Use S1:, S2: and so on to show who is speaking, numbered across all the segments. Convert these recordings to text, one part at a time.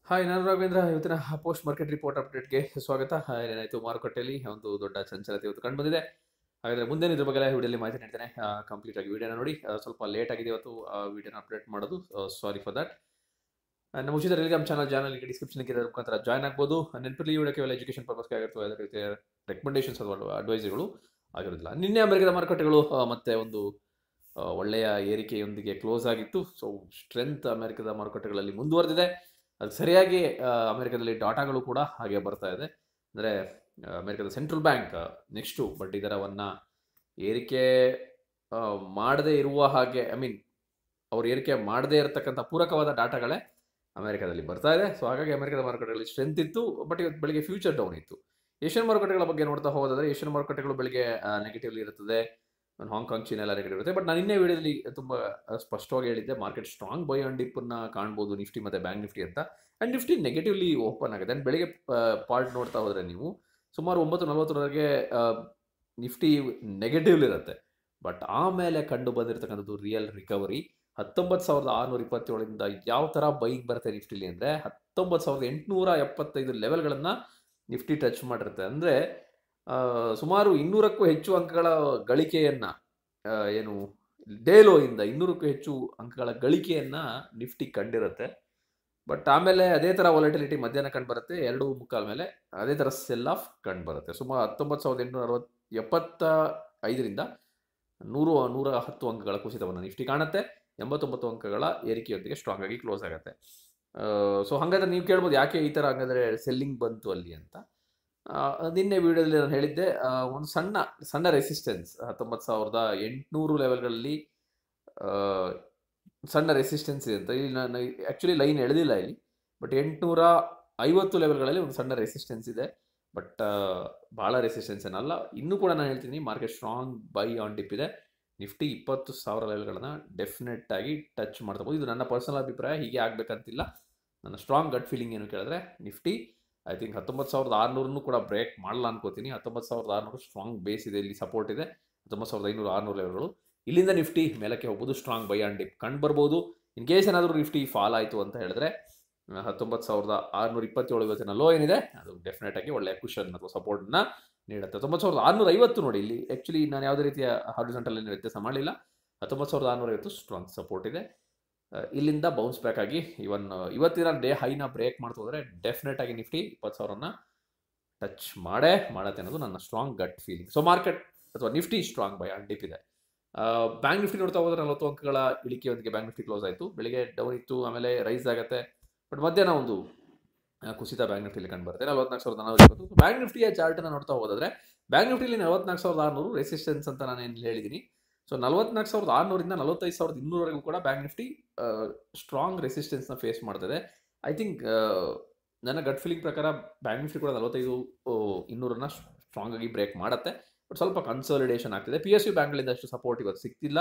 S1: hi ನಾನು ರಾಘವೇಂದ್ರ ಇವತ್ತಿನ post market report ಅಪ್ಡೇಟ್ಗೆ ಸ್ವಾಗತ ಹಾಯ್, ಏನಾಯ್ತು ಮಾರುಕಟ್ಟೆಯಲ್ಲಿ ಒಂದು ದೊಡ್ಡ ಚಂಚಲತೆ ಇವತ್ತು ಕಂಡು ಬಂದಿದೆ ಹಾಗಾದ್ರೆ ಮುಂದೆ ಇದ್ರ ಬಗ್ಗೆ ವಿಡಿಯೋಲಿ ಮಾಹಿತಿ ನೀಡ್ತೇನೆ ಕಂಪ್ಲೀಟ್ ಆಗಿ ವಿಡಿಯೋನ ನೋಡಿ ಆ, ಸ್ವಲ್ಪ ಲೇಟ್ ಆಗಿದೆ ಇವತ್ತು ವಿಡಿಯೋನ ಅಪ್ಡೇಟ್ ಮಾಡೋದು ಸಾರಿ ಫಾರ್ ದಟ್ ನಮ್ಮ ಉಚಿತ ಟೆಲಿಗ್ರಾಮ್ ಚಾನಲ್ ಚಾನಲ್ಗೆ ಡಿಸ್ಕ್ರಿಪ್ಷನ್ ಇರೋ ಮುಖಾಂತರ ಜಾಯ್ನ್ ಆಗ್ಬೋದು ನೆನಪಲ್ಲಿ ಈ ವಿಡಿಯೋ ಕೇವಲ ಎಜುಕೇಷನ್ ಪರ್ಪಸ್ಗೆ ಆಗಿರ್ತವೆ ಅದೇ ರೀತಿಯ ರೆಕಮೆಂಡೇಷನ್ಸ್ ಅಥವಾ ಅಡ್ವೈಸ್ಗಳು ಆಗಿರೋದಿಲ್ಲ ನಿನ್ನೆ ಅಮೆರಿಕದ ಮಾರುಕಟ್ಟೆಗಳು ಆ, ಮತ್ತೆ ಒಂದು ಆ, ಒಳ್ಳೆಯ ಏರಿಕೆಯೊಂದಿಗೆ ಕ್ಲೋಸ್ ಆಗಿತ್ತು ಸೊ ಸ್ಟ್ರೆಂತ್ ಅಮೆರಿಕದ ಮಾರುಕಟ್ಟೆಗಳಲ್ಲಿ ಮುಂದುವರೆದಿದೆ ಅದು ಸರಿಯಾಗಿ ಆ, ಅಮೆರಿಕದಲ್ಲಿ ಡಾಟಾಗಳು ಕೂಡ ಹಾಗೆ ಬರ್ತಾ ಇದೆ ಅಂದರೆ ಅಮೆರಿಕದ ಸೆಂಟ್ರಲ್ ಬ್ಯಾಂಕ್ ನೆಕ್ಸ್ಟು ಬಡ್ಡಿ ದರವನ್ನು ಏರಿಕೆ ಆ, ಮಾಡದೇ ಇರುವ ಹಾಗೆ ಐ ಮೀನ್ ಅವ್ರು ಏರಿಕೆ ಮಾಡದೇ ಇರತಕ್ಕಂಥ ಪೂರಕವಾದ ಡಾಟಾಗಳೇ ಅಮೆರಿಕದಲ್ಲಿ ಬರ್ತಾ ಇದೆ ಸೊ ಹಾಗಾಗಿ ಅಮೆರಿಕದ ಮಾರುಕಟ್ಟೆಗಳಲ್ಲಿ ಸ್ಟ್ರೆಂತ್ ಇತ್ತು ಬಟ್ ಇವತ್ತು ಬೆಳಿಗ್ಗೆ ಫ್ಯೂಚರ್ ಡೌನ್ ಇತ್ತು ಏಷ್ಯನ್ ಮಾರುಕಟ್ಟೆಗಳ ಬಗ್ಗೆ ನೋಡ್ತಾ ಹೋಗೋದಾದ್ರೆ ಏಷ್ಯನ್ ಮಾರುಕಟ್ಟೆಗಳು ಬೆಳಿಗ್ಗೆ ನೆಗೆಟಿವ್ಲಿ ಇರುತ್ತದೆ ಹಾಂಗ್ಕಾಂಗ್ ಚೀನಾ ಎಲ್ಲ ನೆಗೆಟಿವ್ ಇರುತ್ತೆ ಬಟ್ ನಾನು ನಿನ್ನೆ ವಿಡಿಯೋದಲ್ಲಿ ತುಂಬ ಸ್ಪಷ್ಟವಾಗಿ ಹೇಳಿದ್ದೆ ಮಾರ್ಕೆಟ್ ಸ್ಟ್ರಾಂಗ್ ಬೈ ಆನ್ ಡಿಪ್ಪನ್ನು ಕಾಣ್ಬೋದು ನಿಫ್ಟಿ ಮತ್ತು ಬ್ಯಾಂಕ್ ನಿಫ್ಟಿ ಅಂತ ಆ್ಯಂಡ್ ನಿಫ್ಟಿ ನೆಗೆಟಿವ್ಲಿ ಓಪನ್ ಆಗಿದೆ ಆ್ಯಂಡ್ ಬೆಳಿಗ್ಗೆ ಪಾರ್ಟ್ ನೋಡ್ತಾ ಹೋದರೆ ನೀವು ಸುಮಾರು ಒಂಬತ್ತು ನಲವತ್ತರವರೆಗೆ ನಿಫ್ಟಿ ನೆಗೆಟಿವ್ಲಿ ಇರುತ್ತೆ ಬಟ್ ಆಮೇಲೆ ಕಂಡು ಬಂದಿರತಕ್ಕಂಥದ್ದು ರಿಯಲ್ ರಿಕವರಿ ಹತ್ತೊಂಬತ್ತು ಸಾವಿರದ ಆರುನೂರ ಇಪ್ಪತ್ತೇಳರಿಂದ ಯಾವ ಥರ ಬೈಕ್ ಬರುತ್ತೆ ನಿಫ್ಟಿಲಿ ಅಂದರೆ ಹತ್ತೊಂಬತ್ತು ಸಾವಿರದ ಎಂಟುನೂರ ಎಪ್ಪತ್ತೈದು ಲೆವೆಲ್ಗಳನ್ನು ನಿಫ್ಟಿ ಟಚ್ ಮಾಡಿರುತ್ತೆ ಅಂದರೆ ಸುಮಾರು ಇನ್ನೂರಕ್ಕೂ ಹೆಚ್ಚು ಅಂಕಗಳ ಗಳಿಕೆಯನ್ನು ಏನು ಡೇಲೋ ಇಂದ ಇನ್ನೂರಕ್ಕೂ ಹೆಚ್ಚು ಅಂಕಗಳ ಗಳಿಕೆಯನ್ನು ನಿಫ್ಟಿ ಕಂಡಿರುತ್ತೆ ಬಟ್ ಆಮೇಲೆ ಅದೇ ಥರ ವಾಲಟಿಲಿಟಿ ಮಧ್ಯಾಹ್ನ ಕಂಡು ಬರುತ್ತೆ ಎರಡು ಮುಕ್ಕಾಲ ಮೇಲೆ ಅದೇ ಥರ ಸೆಲ್ ಆಫ್ ಕಂಡು ಬರುತ್ತೆ ಸುಮಾರು ಹತ್ತೊಂಬತ್ತು ಸಾವಿರದ ಎಂಟುನೂರ ಅರವತ್ತು ಎಪ್ಪತ್ತ ಐದರಿಂದ ನೂರು ನೂರ ಹತ್ತು ಅಂಕಗಳ ಕುಸಿತವನ್ನು ನಿಫ್ಟಿ ಕಾಣುತ್ತೆ ಎಂಬತ್ತೊಂಬತ್ತು ಅಂಕಗಳ ಏರಿಕೆಯೊಂದಿಗೆ ಸ್ಟ್ರಾಂಗ್ ಆಗಿ ಕ್ಲೋಸ್ ಆಗುತ್ತೆ ಸೊ ಹಾಗಾದ್ರೆ ನೀವು ಕೇಳ್ಬೋದು ಯಾಕೆ ಈ ಥರ ಹಂಗಾದ್ರೆ ಸೆಲ್ಲಿಂಗ್ ಬಂತು ಅಲ್ಲಿ ಅಂತ ಆ, ನಿನ್ನೆ ವಿಡಿಯೋದಲ್ಲಿ ನಾನು ಹೇಳಿದ್ದೆ ಆ, ಒಂದು ಸಣ್ಣ ಸಣ್ಣ ರೆಸಿಸ್ಟೆನ್ಸ್ ಹತ್ತೊಂಬತ್ತು ಸಾವಿರದ ಎಂಟುನೂರು ಲೆವೆಲ್ಗಳಲ್ಲಿ ಆ, ಸಣ್ಣ ರೆಸಿಸ್ಟೆನ್ಸ್ ಇದೆ ಅಂತ ಇಲ್ಲಿ ನಾನು ಆ್ಯಕ್ಚುಲಿ ಲೈನ್ ಎಳೆದಿಲ್ಲ ಇಲ್ಲಿ ಬಟ್ ಎಂಟುನೂರ ಐವತ್ತು ಲೆವೆಲ್ಗಳಲ್ಲಿ ಒಂದು ಸಣ್ಣ ರೆಸಿಸ್ಟೆನ್ಸ್ ಇದೆ ಬಟ್ ಭಾಳ ರೆಸಿಸ್ಟೆನ್ಸ್ ಏನಲ್ಲ ಇನ್ನೂ ಕೂಡ ನಾನು ಹೇಳ್ತೀನಿ market strong buy on dip ಇದೆ ನಿಫ್ಟಿ ಇಪ್ಪತ್ತು ಸಾವಿರ ಲೆವೆಲ್ಗಳನ್ನ ಡೆಫಿನೆಟ್ ಆಗಿ ಟಚ್ ಮಾಡ್ತಬೋದು ಇದು ನನ್ನ ಪರ್ಸನಲ್ ಅಭಿಪ್ರಾಯ ಹೀಗೆ ಆಗಬೇಕಂತಿಲ್ಲ ನನ್ನ ಸ್ಟ್ರಾಂಗ್ ಗಟ್ ಫೀಲಿಂಗ್ ಏನು ಕೇಳಿದ್ರೆ ನಿಫ್ಟಿ ಐ ಥಿಂಕ್ ಹತ್ತೊಂಬತ್ತು ಸಾವಿರದ ಆರುನೂರನ್ನು ಕೂಡ ಬ್ರೇಕ್ ಮಾಡಲ್ಲ ಅನ್ಕೋತೀನಿ ಹತ್ತೊಂಬತ್ತು ಸಾವಿರದ ಆರುನೂರು ಸ್ಟ್ರಾಂಗ್ ಬೇಸ್ ಇದೆ ಇಲ್ಲಿ ಸಪೋರ್ಟ್ ಇದೆ ಹತ್ತೊಂಬತ್ತು ಸಾವಿರದ ಐನೂರು ಆರುನೂರು ಲೆವೆಲ್ಗಳು ಇಲ್ಲಿಂದ ನಿಫ್ಟಿ ಮೇಲಕ್ಕೆ ಹೋಗ್ಬೋದು ಸ್ಟ್ರಾಂಗ್ ಬೈ ಆನ್ ಡಿಪ್ ಕಂಡು ಬರ್ಬೋದು ಇನ್ ಕೇಸ್ ಏನಾದರೂ ನಿಫ್ಟಿ ಫಾಲ್ ಆಯಿತು ಅಂತ ಹೇಳಿದ್ರೆ ಆ, ಹತ್ತೊಂಬತ್ತು ಸಾವಿರದ ಆರುನೂರ ಇಪ್ಪತ್ತೇಳು ಇವತ್ತಿನ ಲೋ ಏನಿದೆ ಅದು ಡೆಫಿನೆಟ್ ಆಗಿ ಒಳ್ಳೆಯ ಕುಷನ್ ಅಥವಾ ಸಪೋರ್ಟ್ನ ನೀಡುತ್ತೆ ಹತ್ತೊಂಬತ್ತು ಸಾವಿರದ ಆರುನೂರ ಐವತ್ತು ನೋಡಿ ಇಲ್ಲಿ ಆ್ಯಕ್ಚುಲಿ ನಾನು ಯಾವುದೇ ರೀತಿಯ ಹಾರಿಸೆಂಟಲ್ ಏನು ವ್ಯತ್ಯಾಸ ಮಾಡಲಿಲ್ಲ ಹತ್ತೊಂಬತ್ತು ಸಾವಿರದ ಆರುನೂರ ಐವತ್ತು ಸ್ಟ್ರಾಂಗ್ ಸಪೋರ್ಟ್ ಇದೆ ಆ, ಇಲ್ಲಿಂದ ಬೌನ್ಸ್ ಬ್ಯಾಕ್ ಆಗಿ ಇವನ್ ಇವತ್ತಿನ ಡೇ ಹೈನ ಬ್ರೇಕ್ ಮಾಡ್ತು ಹೋದರೆ ಡೆಫಿನೆಟ್ ಆಗಿ ನಿಫ್ಟಿ ಇಪ್ಪತ್ತು ಸಾವಿರನ ಟಚ್ ಮಾಡೇ ಮಾಡತ್ತೆ ಅನ್ನೋದು ನನ್ನ strong gut feeling so market ಅಥವಾ ನಿಫ್ಟಿ ಸ್ಟ್ರಾಂಗ್ ಬೈ ಡಿಪ್ ಇದೆ ಬ್ಯಾಂಕ್ ನಿಫ್ಟಿ ನೋಡ್ತಾ ಹೋದ್ರೆ ನಲವತ್ತು ಅಂಕಗಳ ಇಳಿಕೆಯೊಂದಿಗೆ ಬ್ಯಾಂಕ್ ನಿಫ್ಟಿ ಕ್ಲೋಸ್ ಆಯಿತು ಬೆಳಿಗ್ಗೆ ಡೌನ್ ಇತ್ತು ಆಮೇಲೆ ರೈಸ್ ಆಗುತ್ತೆ ಬಟ್ ಮಧ್ಯಾಹ್ನ ಒಂದು ಆ, ಕುಸಿತ ಬ್ಯಾಂಕ್ ನಿಫ್ಟಿಲಿ ಕಂಡು ಬರುತ್ತೆ ನಲವತ್ನಾಲ್ಕು ಸಾವಿರದ ನಾನ್ನೂರ ಇಪ್ಪತ್ತು ಬ್ಯಾಂಕ್ ನಿಫ್ಟಿಯ ಚಾರ್ಟನ್ನು ನೋಡ್ತಾ ಹೋದರೆ ಬ್ಯಾಂಕ್ ನಿಫ್ಟಿಲಿ ನಲವತ್ನಾಲ್ಕು ಸಾವಿರದ ಆರುನೂರು ರೆಸಿಸ್ಟೆನ್ಸ್ ಅಂತ ನಾನು ಏನು ಹೇಳಿದ್ದೀನಿ ಸೊ ನಲವತ್ನಾಲ್ಕು ಸಾವಿರದ ಆರುನೂರಿಂದ ನಲವತ್ತೈದು ಸಾವಿರದ ಇನ್ನೂರವರೆಗೂ ಕೂಡ ಬ್ಯಾಂಕ್ ನಿಫ್ಟಿ ಸ್ಟ್ರಾಂಗ್ ರೆಸಿಸ್ಟೆನ್ಸ್ನ ಫೇಸ್ ಮಾಡ್ತದೆ ಐ ಥಿಂಕ್ ನನ್ನ ಗಟ್ ಫೀಲಿಂಗ್ ಪ್ರಕಾರ ಬ್ಯಾಂಕ್ ನಿಫ್ಟಿ ಕೂಡ ನಲವತ್ತೈದು ಆ, ಇನ್ನೂರನ್ನ ಸ್ಟ್ರಾಂಗ್ ಆಗಿ ಬ್ರೇಕ್ ಮಾಡುತ್ತೆ ಬಟ್ ಸ್ವಲ್ಪ ಕನ್ಸಾಲಿಡೇಷನ್ ಆಗ್ತಿದೆ ಪಿ ಎಸ್ ಯು ಬ್ಯಾಂಕ್ಗಳಿಂದ ಅಷ್ಟು ಸಪೋರ್ಟ್ ಇವತ್ತು ಸಿಗ್ತಿಲ್ಲ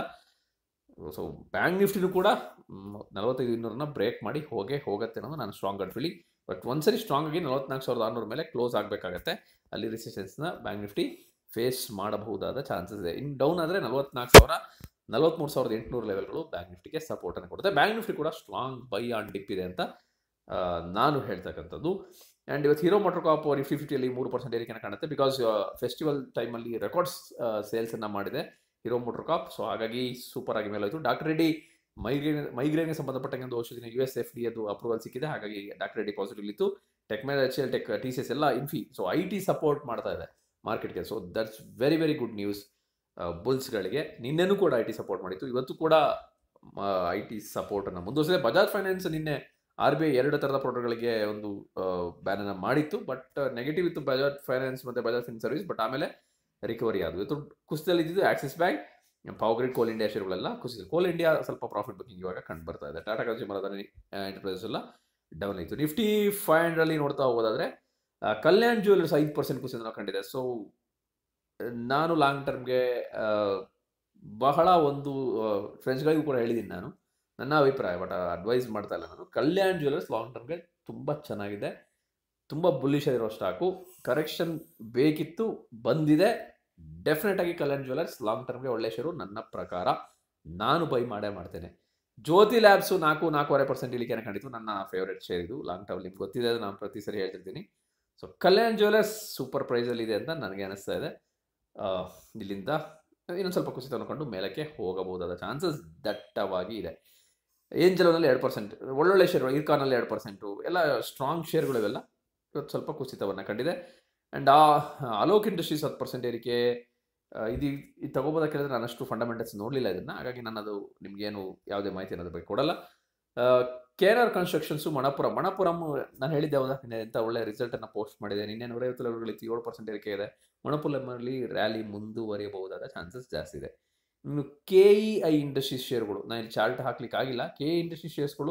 S1: ಸೊ ಬ್ಯಾಂಕ್ ನಿಫ್ಟಿನೂ ಕೂಡ ಮ್, ನಲವತ್ತೈದು ಇನ್ನೂರನ್ನ ಬ್ರೇಕ್ ಮಾಡಿ ಹೋಗೇ ಹೋಗುತ್ತೆ ಅನ್ನೋದು ನಾನು ಸ್ಟ್ರಾಂಗ್ ಗಟ್ ಫೀಲಿಂಗ್ ಬಟ್ ಒಂದ್ಸರಿ ಸ್ಟ್ರಾಂಗ್ ಆಗಿ ನಲವತ್ನಾಲ್ಕು ಸಾವಿರದ ಆರುನೂರ ಮೇಲೆ ಕ್ಲೋಸ್ ಆಗಬೇಕಾಗತ್ತೆ ಅಲ್ಲಿ ರೆಸಿಸ್ಟೆನ್ಸ್ನ ಬ್ಯಾಂಕ್ ನಿಫ್ಟಿ ಫೇಸ್ ಮಾಡಬಹುದಾದ ಚಾನ್ಸಸ್ ಇದೆ ಇನ್ನು ಡೌನ್ ಆದರೆ ನಲವತ್ನಾಲ್ಕು ಸಾವಿರ ನಲವತ್ತ್ಮೂರು ಸಾವಿರದ ಎಂಟುನೂರು ಲೆವೆಲ್ಗಳು ಬ್ಯಾಂಕ್ ನಿಫ್ಟಿಗೆ ಸಪೋರ್ಟನ್ನು ಕೊಡುತ್ತೆ ಬ್ಯಾಂಕ್ ನಿಫ್ಟಿ ಕೂಡ ಸ್ಟ್ರಾಂಗ್ ಬೈ ಆನ್ ಡಿಪ್ ಇದೆ ಅಂತ ಆ, ನಾನು ಹೇಳ್ತಕ್ಕಂಥದ್ದು ಆ್ಯಂಡ್ ಇವತ್ತು ಹೀರೋ ಮೋಟರ್ ಕಾಪ್ ನಿಫ್ಟಿ ಫಿಫ್ಟಿಯಲ್ಲಿ ಮೂರು ಪರ್ಸೆಂಟ್ ಏರಿಕೆನ ಕಾಣುತ್ತೆ ಬಿಕಾಸ್ ಫೆಸ್ಟಿವಲ್ ಟೈಮಲ್ಲಿ ರೆಕಾರ್ಡ್ಸ್ ಸೇಲ್ಸನ್ನು ಮಾಡಿದೆ ಹೀರೋ ಮೋಟರ್ ಕಾಪ್ ಸೊ ಹಾಗಾಗಿ ಸೂಪರ್ ಆಗಿ ಮೇಲಾಯಿತು ಡಾಕ್ಟರ್ ರೆಡ್ಡಿ ಮೈಗ್ರೇನ್ ಮೈಗ್ರೇನ್ಗೆ ಸಂಬಂಧಪಟ್ಟಂಗೆ ಒಂದು ಔಷಧಿನ ಯು ಎಸ್ ಎಫ್ ಡಿ ಅದು ಅಪ್ರೂವಲ್ ಸಿಕ್ಕಿದೆ ಹಾಗಾಗಿ ಡಾಕ್ಟರ್ ರೆಡ್ಡಿ ಪಾಸಿಟಿವ್ ಇತ್ತು ಟೆಕ್ಮೆಲ್ H L tech T C S ಎಲ್ಲ Infy so I T support ಮಾಡ್ತಾ ಇದೆ ಮಾರ್ಕೆಟ್ಗೆ so that's very very good news ಬುಲ್ಸ್ಗಳಿಗೆ ನಿನ್ನೆನೂ ಕೂಡ ಐ ಟಿ ಸಪೋರ್ಟ್ ಮಾಡಿತ್ತು ಇವತ್ತು ಕೂಡ ಐ ಟಿ ಸಪೋರ್ಟನ್ನು ಮುಂದುವರಿಸಿದೆ ಬಜಾಜ್ ಫೈನಾನ್ಸ್ ನಿನ್ನೆ ಆರ್ ಬಿ ಐ ಎರಡು ಥರದ ಪ್ರಾಡಕ್ಟ್ಗಳಿಗೆ ಒಂದು ಬ್ಯಾನನ್ನು ಮಾಡಿತ್ತು ಬಟ್ ನೆಗೆಟಿವ್ ಇತ್ತು ಬಜಾಜ್ ಫೈನಾನ್ಸ್ ಮತ್ತು ಬಜಾಜ್ ಫಿನ್ ಸರ್ವಿಸ್ ಬಟ್ ಆಮೇಲೆ ರಿಕವರಿ ಆದವು ಇವತ್ತು ಕುಸಿದಲ್ಲಿ ಇದ್ದಿದ್ದು Axis bank power coal India ಶೇರುಗಳೆಲ್ಲ ಕುಸಿದ್ರು ಕೋಲ್ ಇಂಡಿಯಾ ಸ್ವಲ್ಪ ಪ್ರಾಫಿಟ್ ಬುಕಿಂಗ್ ಇವಾಗ ಕಂಡು ಬರ್ತಾ ಇದೆ ಟಾಟಾ ಕನ್ಸ್ಯೂಮರ್ ಅದರ ಎಂಟರ್ಪ್ರೈಸಸ್ ಎಲ್ಲ ಡೌನ್ ಆಯಿತು ನಿಫ್ಟಿ ಫೈವ್ ಹಂಡ್ರಲ್ಲಿ ನೋಡ್ತಾ ಹೋಗೋದಾದ್ರೆ ಆ, ಕಲ್ಯಾಣ್ ಜ್ಯುವೆಲ್ಲರ್ಸ್ ಐದು ಪರ್ಸೆಂಟ್ ಕುಸಿತ ಕಂಡಿದೆ ಸೊ ನಾನು ಲಾಂಗ್ ಟರ್ಮ್ಗೆ ಬಹಳ ಒಂದು ಫ್ರೆಂಡ್ಸ್ಗಳಿಗೂ ಕೂಡ ಹೇಳಿದ್ದೀನಿ ನಾನು ನನ್ನ ಅಭಿಪ್ರಾಯ ಬಟ್ ಅಡ್ವೈಸ್ ಮಾಡ್ತಾ ಇಲ್ಲ ನಾನು ಕಲ್ಯಾಣ್ ಜ್ಯುವೆಲ್ಲರ್ಸ್ ಲಾಂಗ್ ಟರ್ಮ್ಗೆ ತುಂಬ ಚೆನ್ನಾಗಿದೆ ತುಂಬ ಬುಲ್ಲಿಶ್ ಆಗಿರೋ ಸ್ಟಾಕು ಕರೆಕ್ಷನ್ ಬೇಕಿತ್ತು ಬಂದಿದೆ ಡೆಫಿನೆಟ್ ಆಗಿ ಕಲ್ಯಾಣ್ ಜ್ಯುವೆಲ್ಲರ್ಸ್ ಲಾಂಗ್ ಟರ್ಮ್ಗೆ ಒಳ್ಳೆ ಶೇರು ನನ್ನ ಪ್ರಕಾರ ನಾನು ಬೈ ಮಾಡೇ ಮಾಡ್ತೇನೆ ಜ್ಯೋತಿ ಲ್ಯಾಬ್ಸು ನಾಲ್ಕು ನಾಲ್ಕೂವರೆ ಪರ್ಸೆಂಟ್ ಇಳಿಕೆನ ಕಂಡಿತು ನನ್ನ ಫೇವ್ರೆಟ್ ಶೇರ್ ಇದು ಲಾಂಗ್ ಟರ್ಮ್ ನಿಮ್ಗೆ ಗೊತ್ತಿದೆ ಅದು ನಾನು ಪ್ರತಿ ಸರಿ ಹೇಳ್ತಿರ್ತೀನಿ ಸೊ ಕಲ್ಯಾಣ್ ಜ್ಯುವೆಲರ್ಸ್ ಸೂಪರ್ ಪ್ರೈಸಲ್ಲಿ ಇದೆ ಅಂತ ನನಗೆ ಅನಿಸ್ತಾ ಇದೆ ಆ, ಇಲ್ಲಿಂದ ಇನ್ನೊಂದು ಸ್ವಲ್ಪ ಕುಸಿತ ಕಂಡು ಮೇಲಕ್ಕೆ ಹೋಗಬಹುದಾದ ಚಾನ್ಸಸ್ ದಟ್ಟವಾಗಿ ಇದೆ ಏಂಜಲೋನಲ್ಲಿ ಎರಡು ಪರ್ಸೆಂಟ್ ಒಳ್ಳೊಳ್ಳೆ ಶೇರ್ಗಳು ಇರ್ಕಾನಲ್ಲಿ ಎರಡು ಪರ್ಸೆಂಟು ಎಲ್ಲ ಸ್ಟ್ರಾಂಗ್ ಶೇರ್ಗಳು ಇವೆಲ್ಲ ಇವತ್ತು ಸ್ವಲ್ಪ ಕುಸಿತವನ್ನು ಕಂಡಿದೆ ಆ್ಯಂಡ್ ಆ ಅಲೋಕ್ ಇಂಡಸ್ಟ್ರೀಸ್ ಹತ್ತು ಪರ್ಸೆಂಟ್ ಏರಿಕೆ ಆ, ಇದು ಇದು ತಗೋಬೋದಕ್ಕೆ ಕೇಳಿದ್ರೆ ನಾನು ಅಷ್ಟು ಫಂಡಮೆಂಟಲ್ಸ್ ನೋಡಲಿಲ್ಲ ಇದನ್ನು ಹಾಗಾಗಿ ನಾನು ಅದು ನಿಮಗೇನು ಯಾವುದೇ ಮಾಹಿತಿ ಅನ್ನೋದ್ರ ಬಗ್ಗೆ ಕೊಡಲ್ಲ K R constructions Manappuram Manappuram ನಾನು ಹೇಳಿದ್ದೆ ಹೌದಾ ನಿನ್ನೆ ಎಂಥ ಒಳ್ಳೆ ರಿಸಲ್ಟನ್ನು ಪೋಸ್ಟ್ ಮಾಡಿದೆ ನಿನ್ನೆ ನೂರೈವತ್ತು ಲೆವೆಲ್ಗಳಿತ್ತು ಏಳು ಪರ್ಸೆಂಟ್ ಏರಿಕೆ ಇದೆ ಮಣಪುರಮಲ್ಲಿ ರ್ಯಾಲಿ ಮುಂದುವರಿಯಬಹುದಾದ ಚಾನ್ಸಸ್ ಜಾಸ್ತಿ ಇದೆ ಇನ್ನು ಕೆ ಇ ಐ ಇಂಡಸ್ಟ್ರೀಸ್ ಶೇರ್ಗಳು ನಾನು ಇಲ್ಲಿ ಚಾರ್ಟ್ ಹಾಕ್ಲಿಕ್ಕೆ ಆಗಿಲ್ಲ ಕೆ ಇ ಇಂಡಸ್ಟ್ರೀಸ್ ಶೇರ್ಸ್ಗಳು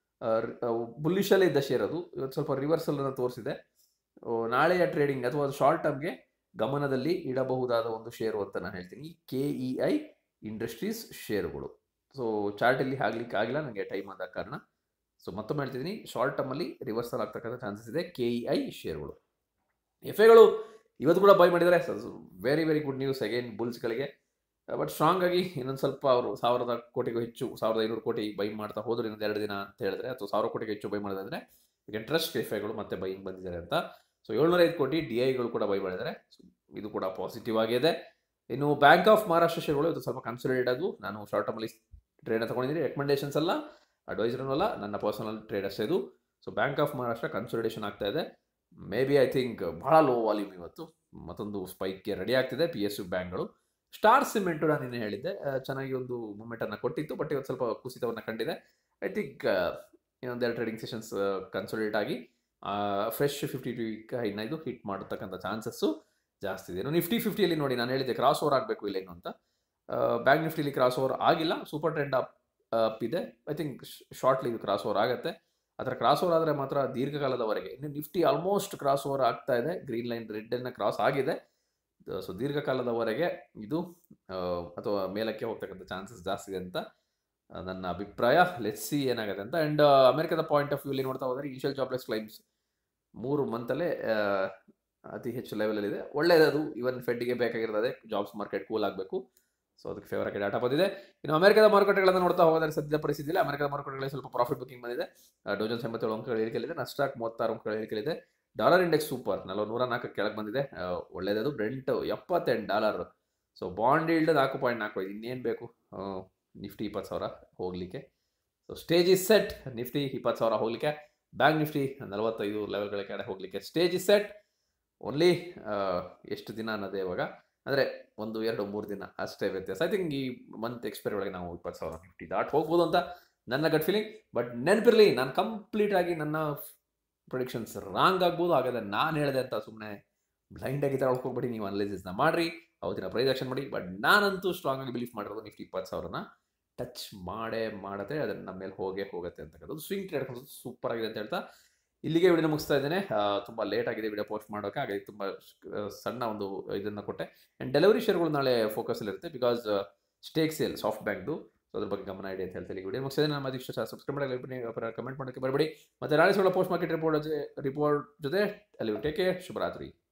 S1: ಬುಲ್ಲಿಶಲ್ಲೇ ಇದ್ದ ಶೇರ್ ಅದು ಇವತ್ತು ಸ್ವಲ್ಪ ರಿವರ್ಸಲ್ ಅನ್ನು ತೋರಿಸಿದೆ ಓ, ನಾಳೆಯ ಟ್ರೇಡಿಂಗ್ ಅಥವಾ ಶಾರ್ಟ್ ಟರ್ಮ್ಗೆ ಗಮನದಲ್ಲಿ ಇಡಬಹುದಾದ ಒಂದು ಶೇರು ಅಂತ ನಾನು ಹೇಳ್ತೀನಿ ಕೆ ಇ ಐ ಇಂಡಸ್ಟ್ರೀಸ್ ಶೇರುಗಳು ಸೊ ಚಾರ್ಟಲ್ಲಿ ಆಗ್ಲಿಕ್ಕೆ ಆಗಿಲ್ಲ ನನಗೆ ಟೈಮ್ ಆದ ಕಾರಣ ಸೊ ಮತ್ತೊಮ್ಮೆ ಹೇಳ್ತಿದ್ದೀನಿ ಶಾರ್ಟ್ ಟರ್ಮಲ್ಲಿ ರಿವರ್ಸಲ್ ಆಗ್ತಕ್ಕಂಥ ಚಾನ್ಸಸ್ ಇದೆ ಕೆ ಇ ಐ ಶೇರುಗಳು ಎಫ್ ಎಗಳು ಇವತ್ತು ಕೂಡ ಬೈ ಮಾಡಿದ್ದಾರೆ very very good news again ಬುಲ್ಸ್ಗಳಿಗೆ ಬಟ್ ಸ್ಟ್ರಾಂಗ್ ಆಗಿ ಇನ್ನೊಂದು ಸ್ವಲ್ಪ ಅವರು ಸಾವಿರದ ಕೋಟಿಗೂ ಹೆಚ್ಚು ಸಾವಿರದ ಐನೂರು ಕೋಟಿ ಬೈ ಮಾಡ್ತಾ ಹೋದ್ರು ಇನ್ನೊಂದು ಎರಡು ದಿನ ಅಂತ ಹೇಳಿದ್ರೆ ಅಥವಾ ಸಾವಿರ ಕೋಟಿಗೆ ಹೆಚ್ಚು ಬೈ ಮಾಡೋದಂದ್ರೆ ಈಗ ಟ್ರಸ್ಟ್ ಎಫ್ ಐಗಳು ಮತ್ತೆ ಬೈಯಿಂಗ್ ಬಂದಿದ್ದಾರೆ ಅಂತ ಸೊ ಏಳ್ನೂರ ಐದು ಕೋಟಿ ಡಿ ಐಗಳು ಕೂಡ ಬೈ ಮಾಡಿದ್ದಾರೆ So, ಇದು ಕೂಡ ಪಾಸಿಟಿವ್ ಆಗಿದೆ ಇನ್ನು ಬ್ಯಾಂಕ್ ಆಫ್ ಮಹಾರಾಷ್ಟ್ರ ಶೇರ್ಗಳು ಇದು ಸ್ವಲ್ಪ ಕನ್ಸಿಡರ್ಡ್ ಅದು ನಾನು ಶಾರ್ಟ್ ಟರ್ಮಲ್ಲಿ ಟ್ರೇಡ್ ತಗೊಂಡಿದ್ದೀನಿ ರೆಕಮೆಂಡೇಶನ್ಸ್ ಅಲ್ಲ ಅಡ್ವೈಸರ್ನೂ ಅಲ್ಲ ನನ್ನ ಪರ್ಸನಲ್ ಟ್ರೇಡ್ ಅಷ್ಟೇ ಇದು so bank of Maharashtra consideration ಆಗ್ತಾ ಇದೆ ಮೇ ಬಿ ಐ ಥಿಂಕ್ ಬಹಳ ಲೋ ವಾಲ್ಯೂಮ್ ಇವತ್ತು ಮತ್ತೊಂದು ಸ್ಪೈಕ್ಗೆ ರೆಡಿ ಆಗ್ತಿದೆ ಪಿ ಎಸ್ ಯು ಬ್ಯಾಂಕ್ಗಳು ಸ್ಟಾರ್ ಸಿಮೆಂಟು ನಾನು ನಿನ್ನೆ ಹೇಳಿದ್ದೆ ಆ, ಚೆನ್ನಾಗಿ ಒಂದು ಮೂಮೆಂಟನ್ನು ಕೊಟ್ಟಿತ್ತು ಬಟ್ ಇವತ್ತು ಸ್ವಲ್ಪ ಕುಸಿತವನ್ನು ಕಂಡಿದೆ ಐ ಥಿಂಕ್ ಇನ್ನೊಂದೆರಡು ಟ್ರೇಡಿಂಗ್ ಸೆಷನ್ಸ್ ಕನ್ಸಲ್ಟೇಟ್ ಆಗಿ ಫ್ರೆಶ್ ಫಿಫ್ಟಿ ಟು ಹೈನ ಇದು ಹಿಟ್ ಮಾಡತಕ್ಕಂಥ ಚಾನ್ಸಸ್ಸು ಜಾಸ್ತಿ ಇದೆ ಇನ್ನು ನಿಫ್ಟಿ ಫಿಫ್ಟಿಯಲ್ಲಿ ನೋಡಿ ನಾನು ಹೇಳಿದ್ದೆ ಕ್ರಾಸ್ ಓವರ್ ಆಗಬೇಕು ಇಲ್ಲ ಏನು ಅಂತ ಬ್ಯಾಂಕ್ ನಿಫ್ಟಿಲಿ ಕ್ರಾಸ್ ಓವರ್ ಆಗಿಲ್ಲ ಸೂಪರ್ ಟ್ರೆಂಡ್ ಅಪ್ ಅಪ್ ಇದೆ ಐ ಥಿಂಕ್ ಶಾರ್ಟ್ಲಿ ಇದು ಕ್ರಾಸ್ ಓವರ್ ಆಗುತ್ತೆ ಅದರ ಕ್ರಾಸ್ ಓವರ್ ಆದರೆ ಮಾತ್ರ ದೀರ್ಘಕಾಲದವರೆಗೆ ಇನ್ನು ನಿಫ್ಟಿ ಆಲ್ಮೋಸ್ಟ್ ಕ್ರಾಸ್ ಓವರ್ ಆಗ್ತಾ ಇದೆ ಗ್ರೀನ್ ಲೈನ್ ರೆಡ್ಡನ್ನು ಕ್ರಾಸ್ ಆಗಿದೆ ಸೊ ದೀರ್ಘಕಾಲದವರೆಗೆ ಇದು ಆ, ಅಥವಾ ಮೇಲಕ್ಕೆ ಹೋಗ್ತಕ್ಕಂಥ ಚಾನ್ಸಸ್ ಜಾಸ್ತಿ ಇದೆ ಅಂತ ಆ, ನನ್ನ ಅಭಿಪ್ರಾಯ ಲೆಟ್ಸ್ ಸಿ ಏನಾಗುತ್ತೆ ಅಂತ ಆ್ಯಂಡ್ ಅಮೆರಿಕದ ಪಾಯಿಂಟ್ ಆಫ್ ವ್ಯೂಲಿ ನೋಡ್ತಾ ಹೋದರೆ ಇನಿಷಿಯಲ್ ಜಾಬ್ಲೆಸ್ ಕ್ಲೈಮ್ಸ್ ಮೂರು ಮಂತಲ್ಲೇ ಅತಿ ಹೆಚ್ಚು ಲೆವೆಲಲ್ಲಿದೆ ಒಳ್ಳೆಯದು ಇವನ್ ಫೆಡ್ಗೆ ಬೇಕಾಗಿರ್ತದೆ ಜಾಬ್ಸ್ ಮಾರ್ಕೆಟ್ ಕೂಲ್ ಆಗಬೇಕು ಸೊ ಅದಕ್ಕೆ ಫೇವರ್ ಆಗಿ ಡಾಟಾ ಬಂದಿದೆ ಇನ್ನು ಅಮೆರಿಕದ ಮಾರುಕಟ್ಟೆಗಳನ್ನು ನೋಡ್ತಾ ಹೋದರೆ ಸದ್ಯ ಪರಿಸ್ಥಿತಿಯಲ್ಲಿ ಅಮೆರಿಕದ ಮಾರುಕಟ್ಟೆಗಳಲ್ಲಿ ಸ್ವಲ್ಪ ಪ್ರಾಫಿಟ್ ಬುಕಿಂಗ್ ಬಂದಿದೆ ಡೋಜನ್ಸ್ ಎಂಬತ್ತೇಳು ಅಂಕಗಳ ಇಳಿಕೆಯಲ್ಲಿದೆ ನಸ್ಟಾಕ್ ಮೂವತ್ತಾರು ಅಂಕಗಳ ಇಳಿಕೆಯಲ್ಲಿದೆ ಡಾಲರ್ ಇಂಡೆಕ್ಸ್ ಸೂಪರ್ ನಲವತ್ತು ನೂರ ನಾಲ್ಕು ಕೆಳಗೆ ಬಂದಿದೆ ಆ, ಒಳ್ಳೆಯದದು ಬ್ರೆಂಟ್ ಎಪ್ಪತ್ತೆಂಟು ಡಾಲರ್ ಸೊ ಬಾಂಡ್ ಇಲ್ಡ್ ನಾಲ್ಕು ಪಾಯಿಂಟ್ ನಾಲ್ಕು ಐದು ಇನ್ನೇನು ಬೇಕು ಆ, ನಿಫ್ಟಿ ಇಪ್ಪತ್ತು ಸಾವಿರ ಹೋಗಲಿಕ್ಕೆ so stage is set Nifty ಇಪ್ಪತ್ತು ಸಾವಿರ ಹೋಗಲಿಕ್ಕೆ ಬ್ಯಾಂಕ್ ನಿಫ್ಟಿ ನಲವತ್ತೈದು ಲೆವೆಲ್ಗಳ ಕಡೆ ಹೋಗಲಿಕ್ಕೆ ಸ್ಟೇಜ್ ಇಸ್ ಸೆಟ್ ಓನ್ಲಿ ಎಷ್ಟು ದಿನ ಅನ್ನೋದೇ ಇವಾಗ ಅಂದರೆ ಒಂದು ಎರಡು ಮೂರು ದಿನ ಅಷ್ಟೇ ವ್ಯತ್ಯಾಸ ಐ ಥಿಂಕ್ ಈ ಮಂತ್ ಎಕ್ಸ್ಪೈರಿ ಒಳಗೆ ನಾವು ಇಪ್ಪತ್ತು ಸಾವಿರ ನಿಫ್ಟಿ ದಾಟ್ ಹೋಗ್ಬೋದು ಅಂತ ನನ್ನ ಗಟ್ ಫೀಲಿಂಗ್ ಬಟ್ ನೆನಪಿರಲಿ ನಾನು ಕಂಪ್ಲೀಟ್ ಆಗಿ ನನ್ನ ಪ್ರೊಡಿಕ್ಷನ್ಸ್ ರಾಂಗ್ ಆಗ್ಬೋದು ಹಾಗಾದ್ರೆ ನಾನು ಹೇಳಿದೆ ಅಂತ ಸುಮ್ಮನೆ ಬ್ಲೈಂಡಾಗಿ ತಗೊಳ್ಕೊಬೇಡಿ ನೀವು ಅನಲೈಸಿಸ್ನ ಮಾಡಿರಿ ಅವತ್ತಿನ ಪ್ರೈಸ್ ಆಕ್ಷನ್ ಮಾಡಿ ಬಟ್ ನಾನಂತೂ ಸ್ಟ್ರಾಂಗ್ ಆಗಿ ಬಿಲೀಫ್ ಮಾಡಿರೋದು ನಿಫ್ಟಿ ಇಪ್ಪತ್ತು ಸಾವಿರನ ಟಚ್ ಮಾಡೇ ಮಾಡತ್ತೆ ಅದನ್ನ ನಮ್ಮ ಮೇಲೆ ಹೋಗೇ ಹೋಗುತ್ತೆ ಅಂತಕ್ಕಂಥದ್ದು ಸ್ವಿಂಗ್ ಟ್ರೇಡ್ ಸೂಪರ್ ಆಗಿದೆ ಅಂತ ಹೇಳ್ತಾ ಇಲ್ಲಿಗೆ ವಿಡಿಯೋ ಮುಗಿಸ್ತಾ ಇದ್ದೇನೆ ಆ, ತುಂಬಾ ಲೇಟ್ ಆಗಿದೆ ವಿಡಿಯೋ ಪೋಸ್ಟ್ ಮಾಡೋಕೆ ಹಾಗಾಗಿ ತುಂಬಾ ಆ, ಸಣ್ಣ ಒಂದು ಇದನ್ನ ಕೊಟ್ಟೆ ಆ್ಯಂಡ್ ಡೆಲಿವರಿ ಶೇರ್ಗಳು ನಾಳೆ ಫೋಕಸಲ್ಲಿ ಇರುತ್ತೆ ಬಿಕಾಸ್ ಸ್ಟೇಕ್ ಸೇಲ್ ಸಾಫ್ಟ್ ಬ್ಯಾಂಕ್ದು ಸೊ ಅದ್ರ ಬಗ್ಗೆ ಗಮನ ಇಡಿ ಅಂತ ಹೇಳ್ತೀನಿ ವಿಡಿಯೋ ಮುಗಿಸಿದ್ರೆ ನಮ್ಮ ಇಷ್ಟ ಸಬ್ಸ್ಕ್ರೈಬ್ ಮಾಡಿ ಕಮೆಂಟ್ ಮಾಡೋಕ್ಕೆ ಬರಬೇಡಿ ಮತ್ತೆ ನಾಳೆ ಸೊಳ್ಳೆ ಪೋಸ್ಟ್ ಮಾರ್ಕೆಟ್ ರಿಪೋರ್ಟ್ ಜೊತೆ ರಿಪೋರ್ಟ್ ಜೊತೆ ಅಲ್ಲಿ ಟೇಕ್ ಕೇರ್ ಶುಭರಾತ್ರಿ